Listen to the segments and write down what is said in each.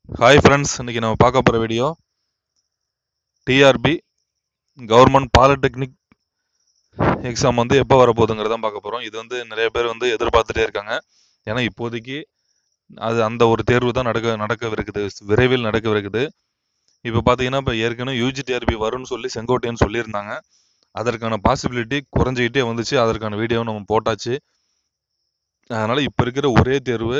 hi friends இன்னைக்கு நம்ம பார்க்க போகிற video TRB government polytechnic exam வந்து எப்போ வரப்போகுதுங்கிறத பார்க்க போகிறோம் இது வந்து நிறைய பேர் வந்து எதிர்பார்த்துட்டே இருக்காங்க ஏன்னா இப்போதைக்கு அது அந்த ஒரு தேர்வு தான் நடக்க நடக்கவிருக்குது விரைவில் நடக்கவிருக்குது இப்போ பார்த்தீங்கன்னா இப்போ ஏற்கனவே யூஜிடிஆர்பி வரும்னு சொல்லி செங்கோட்டையன் சொல்லியிருந்தாங்க அதற்கான பாசிபிலிட்டி குறைஞ்சிக்கிட்டே வந்துச்சு அதற்கான வீடியோவும் நம்ம போட்டாச்சு அதனால் இப்போ இருக்கிற ஒரே தேர்வு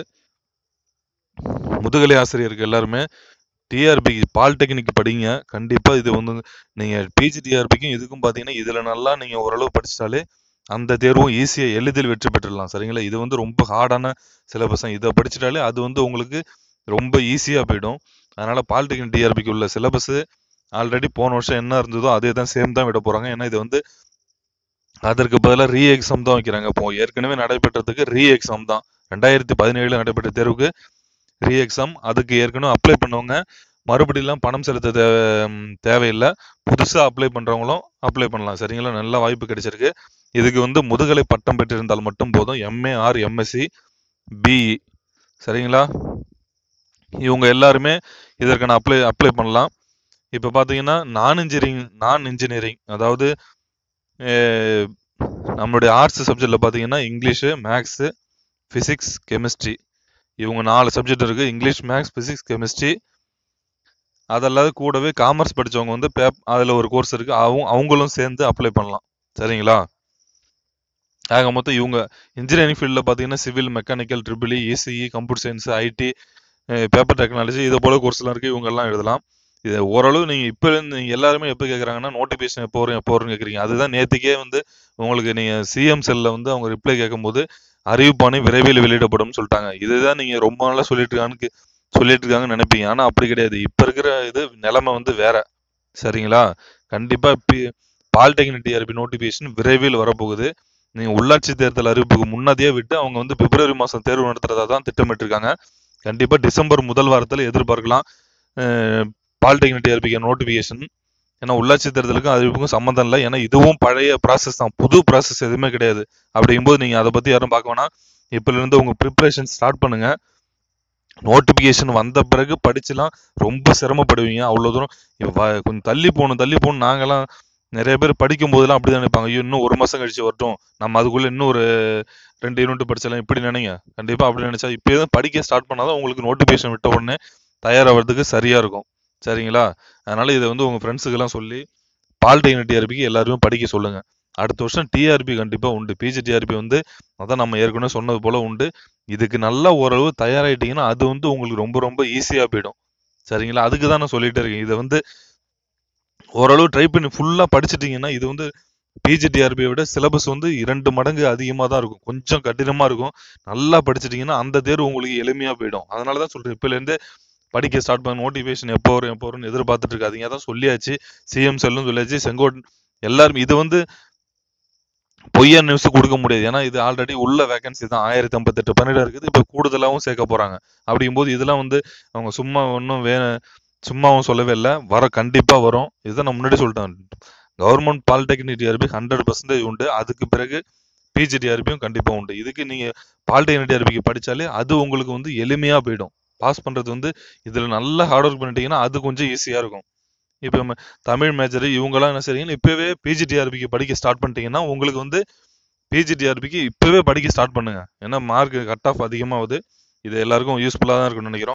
முதுகலை ஆசிரியருக்கு எல்லாருமே டிஆர்பி பாலிடெக்னிக் படிங்க கண்டிப்பாக இது வந்து நீங்கள் பிஜி டிஆர்பிக்கும் இதுக்கும் பார்த்தீங்கன்னா இதில் நல்லா நீங்கள் ஓரளவு படிச்சிட்டாலே அந்த தேர்வும் ஈஸியாக எளிதில் வெற்றி பெற்றுடலாம் சரிங்களா இது வந்து ரொம்ப ஹார்டான சிலபஸ் இதை படிச்சிட்டாலே அது வந்து உங்களுக்கு ரொம்ப ஈஸியாக போயிடும் அதனால் பாலிடெக்னிக் டிஆர்பிக்கு உள்ள சிலபஸ் ஆல்ரெடி போன வருஷம் என்ன இருந்ததோ அதே தான் சேம் தான் விட போகிறாங்க ஏன்னா இது வந்து அதற்கு பதிலாக ரீ எக்ஸாம் தான் வைக்கிறாங்க இப்போ ஏற்கனவே நடைபெற்றதுக்கு ரீ எக்ஸாம் தான் ரெண்டாயிரத்தி பதினேழில் நடைபெற்ற தேர்வுக்கு ரீ எக்ஸாம் அதுக்கு ஏற்கனவே அப்ளை பண்ணவங்க மறுபடியும் பணம் செலுத்த தேவை தேவையில்லை புதுசாக அப்ளை பண்ணுறவங்களும் அப்ளை பண்ணலாம் சரிங்களா நல்ல வாய்ப்பு கிடைச்சிருக்கு இதுக்கு வந்து முதுகலை பட்டம் பெற்றிருந்தால் மட்டும் போதும் எம்ஏ ஆர் எம்எஸ்சி பிஇ சரிங்களா இவங்க எல்லாருமே இதற்கான அப்ளை அப்ளை பண்ணலாம் இப்போ பார்த்தீங்கன்னா நான் இன்ஜினியரிங் நான் இன்ஜினியரிங் அதாவது அஹ், நம்மளுடைய ஆர்ட்ஸ் சப்ஜெக்டில் பார்த்தீங்கன்னா இங்கிலீஷு மேக்ஸு ஃபிசிக்ஸ் கெமிஸ்ட்ரி இவங்க நாலு சப்ஜெக்ட் இருக்குது இங்கிலீஷ் மேக்ஸ் ஃபிசிக்ஸ் கெமிஸ்ட்ரி அதல்லாது கூடவே காமர்ஸ் படித்தவங்க வந்து பேப் அதில் ஒரு கோர்ஸ் இருக்குது அவங்க அவங்களும் சேர்ந்து அப்ளை பண்ணலாம் சரிங்களா ஆக மொத்தம் இவங்க இன்ஜினியரிங் ஃபீல்டில் பார்த்தீங்கன்னா civil mechanical triple ECE computer science IT paper technology இது போல கோர்ஸ்லாம் இருக்குது இவங்க எல்லாம் எழுதலாம் இது ஓரளவு நீங்கள் இப்போ நீங்கள் எல்லாருமே எப்போ கேட்குறாங்கன்னா நோட்டிஃபிகேஷன் எப்போ வரும் எப்போ வரும்னு கேட்குறீங்க அதுதான் நேற்றுக்கே வந்து உங்களுக்கு நீங்கள் சிஎம் செல்லில் வந்து அவங்க ரிப்ளை கேட்கும்போது அறிவிப்பானே விரைவில் வெளியிடப்படும் சொல்லிட்டாங்க இதுதான் நீங்கள் ரொம்ப நாளாக சொல்லிட்டு இருக்கான்னு சொல்லிட்டு இருக்காங்கன்னு நினைப்பீங்க ஆனால் அப்படி கிடையாது இப்போ இருக்கிற இது நிலைமை வந்து வேற சரிங்களா கண்டிப்பாக பி பாலிடெக்னிக் டிஆர்பி நோட்டிஃபிகேஷன் விரைவில் வரப்போகுது நீங்கள் உள்ளாட்சி தேர்தல் அறிவிப்புக்கு முன்னாடியே விட்டு அவங்க வந்து பிப்ரவரி மாதம் தேர்வு நடத்துறதா தான் திட்டமிட்டிருக்காங்க கண்டிப்பாக டிசம்பர் முதல் வாரத்தில் எதிர்பார்க்கலாம் பாலிடெக்னிக் டிஆர்பிக்கு நோட்டிஃபிகேஷன் ஏன்னா உள்ளாட்சி தேர்தலுக்கும் அறிவிப்புக்கும் சம்மந்தம் இல்லை ஏன்னா இதுவும் பழைய ப்ராசஸ் தான் புது ப்ராசஸ் எதுவுமே கிடையாது அப்படிங்கும்போது நீங்கள் அதை பற்றி யாரும் பார்க்க வேணாம் இப்போலேருந்து உங்கள் ப்ரிப்ரேஷன் ஸ்டார்ட் பண்ணுங்க நோட்டிஃபிகேஷன் வந்த பிறகு படிச்சுலாம் ரொம்ப சிரமப்படுவீங்க அவ்வளோ தூரம் இவ- வ- கொஞ்சம் தள்ளி போகணும் தள்ளி போகணும் நாங்கெல்லாம் நிறைய பேர் படிக்கும் போதெல்லாம் அப்படி தான் நினைப்பாங்க ஐயோ இன்னும் ஒரு மாதம் கழிச்சு வரட்டும் நம்ம அதுக்குள்ளே இன்னும் ஒரு ரெண்டு யூனிட் படிச்சலாம் இப்படி நினைங்க கண்டிப்பாக அப்படி நினைச்சா இப்போ தான் படிக்க ஸ்டார்ட் பண்ணாதான் உங்களுக்கு நோட்டிஃபிகேஷன் விட்ட உடனே தயாராகிறதுக்கு சரியாக இருக்கும் சரிங்களா அதனால இதை வந்து உங்கள் ஃப்ரெண்ட்ஸுக்கெல்லாம் சொல்லி பாலிடெக்னிக் டிஆர்பிக்கு எல்லாருமே படிக்க சொல்லுங்க அடுத்த வருஷம் டிஆர்பி கண்டிப்பாக உண்டு பிஜி டிஆர்பி வந்து அதான் நம்ம ஏற்கனவே சொன்னது போல உண்டு இதுக்கு நல்லா ஓரளவு தயாராயிட்டீங்கன்னா அது வந்து உங்களுக்கு ரொம்ப ரொம்ப ஈஸியாக போயிடும் சரிங்களா அதுக்கு தான் நான் சொல்லிட்டே இருக்கேன் இதை வந்து ஓரளவு ட்ரை பண்ணி ஃபுல்லாக படிச்சிட்டிங்கன்னா இது வந்து பிஜிடிஆர்பியை விட சிலபஸ் வந்து இரண்டு மடங்கு அதிகமாக தான் இருக்கும் கொஞ்சம் கடினமாக இருக்கும் நல்லா படிச்சிட்டிங்கன்னா அந்த தேர்வு உங்களுக்கு எளிமையாக போயிடும் அதனால தான் சொல்கிறேன் இப்போலேருந்தே படிக்க ஸ்டார்ட் பண்ண நோட்டிஃபிகேஷன் எப்போ வரும் எப்போ வரும்னு எதிர்பார்த்துட்டு இருக்காதீங்க அதான் சொல்லியாச்சு சிஎம் செல்லும் சொல்லியாச்சு செங்கோட் எல்லாரும் இது வந்து பொய்யா நியூஸ் கொடுக்க முடியாது ஏன்னா இது ஆல்ரெடி உள்ள வேகன்சி தான் ஆயிரத்தி ஐம்பத்தெட்டு பன்னெண்டு இருக்குது இப்போ கூடுதலாகவும் சேர்க்க போறாங்க அப்படிங்கும்போது இதெல்லாம் வந்து அவங்க சும்மா ஒன்றும் வே சும்மாவும் சொல்லவே இல்லை வர கண்டிப்பா வரும் இதுதான் நான் முன்னாடி சொல்லிட்டேன் government polytechnic TRB hundred percentage உண்டு அதுக்கு பிறகு பிஜி டிஆர்பியும் கண்டிப்பா உண்டு இதுக்கு நீங்க பாலிடெக்னிக் டிஆர்பிக்கு படிச்சாலே அது உங்களுக்கு வந்து எளிமையா போயிடும் பாஸ் பண்றது வந்து இதுல நல்லா ஹார்ட் ஒர்க் பண்ணிட்டீங்கன்னா அது கொஞ்சம் ஈஸியா இருக்கும் இப்போ நம்ம தமிழ் மேஜர் இவங்கெல்லாம் என்ன செய்றீங்கன்னா இப்பவே பிஜிடிஆர்பிக்கு படிக்க ஸ்டார்ட் பண்ணிட்டீங்கன்னா உங்களுக்கு வந்து பிஜிடிஆர்பிக்கு இப்பவே படிக்க ஸ்டார்ட் பண்ணுங்க ஏன்னா மார்க் கட் ஆஃப் அதிகமாகுது இது எல்லாருக்கும் யூஸ்ஃபுல்லாக தான் இருக்கும்னு நினைக்கிறோம்